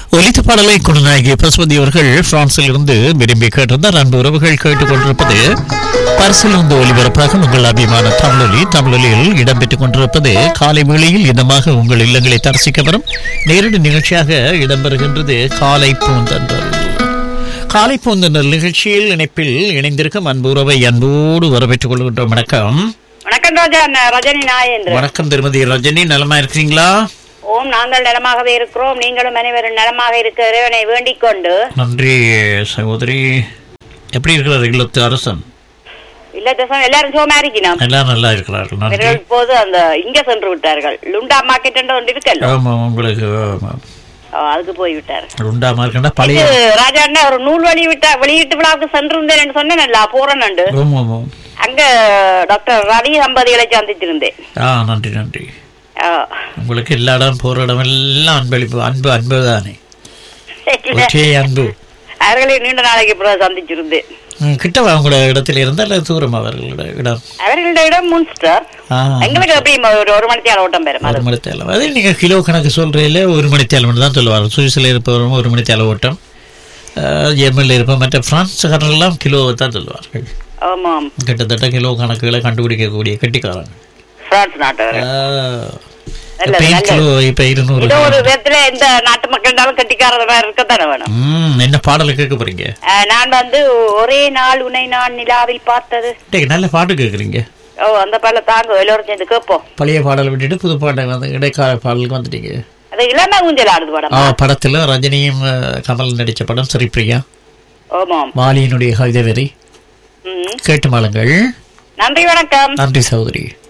ஒலித்த பாடலை குணநாயகி பசுபதி அவர்கள் பிரான்சில் இருந்து விரும்பி கேட்டிருந்தார் அன்பு உறவுகள் கேட்டுக் கொண்டிருப்பது பரிசிலிருந்து ஒலிபரப்பாக உங்கள் அபிமான தமிழொலி தமிழொலியில் இடம்பெற்றுக் கொண்டிருப்பது காலை வேளையில் இதமாக உங்கள் இல்லங்களை தரிசிக்க வரும் நேரடி நிகழ்ச்சியாக இடம்பெறுகின்றது காலை பூந்தன்றல் காலை பூந்தன்றல் நிகழ்ச்சியில் இணைப்பில் இணைந்திருக்கும் அன்பு உறவை அன்போடு வரவேற்றுக் கொள்கின்றோம் வணக்கம் வணக்கம் ராஜா நான் ரஜினி நாயேந்திரன் வணக்கம் திருமதி ரஜினி நலமா இருக்கிறீங்களா ஓம் நாங்கள் நலமாகவே இருக்கிறோம் நீங்களும் அனைவரும் நலமாக இருக்க இறைவனை வேண்டிக் கொண்டு நன்றி சகோதரி எப்படி இருக்கிறார் இல்லத்து அரசன் இல்ல தேசம் எல்லாரும் சோமா இருக்கணும் எல்லாம் நல்லா இருக்கிறார்கள் நன்றி இவர்கள் இப்போது அந்த இங்க சென்று விட்டார்கள் லுண்டா மார்க்கெட் என்று ஒன்று இருக்கல்ல ஆமா உங்களுக்கு ஆமா. ஓ, அதுக்கு போய் விட்டார் உண்டாம இருக்கா பழைய இது ராஜா அண்ணா ஒரு நூல் வெளியிட்ட வெளியீட்டு விழாவுக்கு சென்றிருந்தேன் சொன்னேன்ல போறேன் ஆமா, ஆமா. அங்க டாக்டர் ரவி தம்பதிகளை சந்திச்சிருந்தேன் ஆ நன்றி நன்றி ஆ. உங்களுக்கு எல்லா இடம் போற இடம் எல்லாம் அன்பளிப்பு அன்பு அன்பு தானே ஒற்றே அன்பு அவர்களை நீண்ட நாளைக்கு பிறகு சந்திச்சிருந்தேன் ம், கிட்டவா உங்களோட இடத்துல இருந்தா இல்ல தூரம் அவர்களோட இடம் அவர்களோட இடம் முன்ஸ்டர் ஆ எங்களுக்கு எப்படி ஒரு ஒரு மணி நேரம் ஓட்டம் பெறும் ஒரு மணி தேலம் அது நீங்க கிலோ கணக்கு சொல்றீங்களே ஒரு மணி தேலம் தான் சொல்லுவாங்க சுவிஸில் இருப்பவரும் ஒரு மணி தேல ஓட்டம் ஜெர்மனில் இருப்ப மற்ற பிரான்ஸ்காரர்கள்லாம் கிலோவை தான் சொல்லுவார்கள் ஆமாம் கிட்டத்தட்ட கிலோ கணக்குகளை கண்டுபிடிக்கக்கூடிய கெட்டிக்காரங்க பிரான்ஸ் நாட்டவர் ஆ. நல்லது, இப்ப நல்லது. கிலோ இப்ப இருநூறு இது ஒரு விதத்துல இந்த நாட்டு மக்கள்னாலும் கட்டிக்காரத மாதிரி இருக்கத்தானே வேணும் ம் என்ன பாடலை கேட்க போறீங்க அஹ், நான் வந்து ஒரே நாள் உன்னை நான் நிலாவில் பார்த்தது டேய், நல்ல பாட்டு கேட்குறீங்க ஓ அந்த பாடல தாங்க எல்லோரும் சேர்ந்து கேட்போம் பழைய பாடலை விட்டுட்டு புது பாட்டை வந்து இடைக்கால பாடலுக்கு வந்துட்டீங்க அது இளமை ஊஞ்சல் ஆடுது படம் ஆ படத்துல ரஜினியும் அஹ், கமல் நடிச்ச படம் ஸ்ரீபிரியா ஆமாம் வாலியினுடைய கவிதை வெறி ம். கேட்டு மாளுங்கள் நன்றி வணக்கம் நன்றி சகோதரி